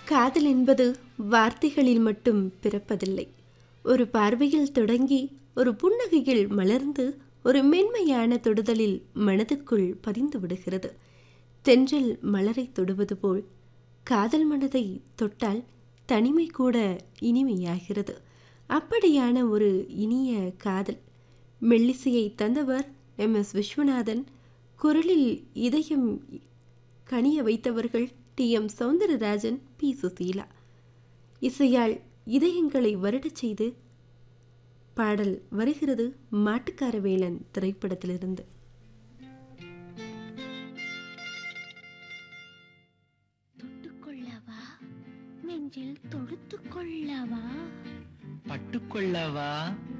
காதல் என்பது வார்த்தைகளில் மட்டும் பிறப்பதில்லை ஒரு பார்வையில் தொடங்கி ஒரு புன்னகையில் மலர்ந்து ஒரு மென்மையான தொடுதலில் மனதுக்குள் பதிந்து விடுகிறது தென்றல் மலரை தொடுவது போல் காதல் மனதை தொட்டால் தனிமை கூட இனிமையாகிறது அப்படியான ஒரு இனிய காதல் மெல்லிசையை தந்தவர் எம் எஸ் விஸ்வநாதன் குரலில் இதயம் கனிய வைத்தவர்கள் T M Soundararajan P Susheela இசையால் இதயங்களை வருடச் செய்து பாடல் வருகிறது மாட்டுக்கார வேலன் திரைப்படத்திலிருந்து தொட்டுக்கொள்ளவா நெஞ்சில் தொடுத்துக் கொள்ளவா பட்டுக்கொள்ளவா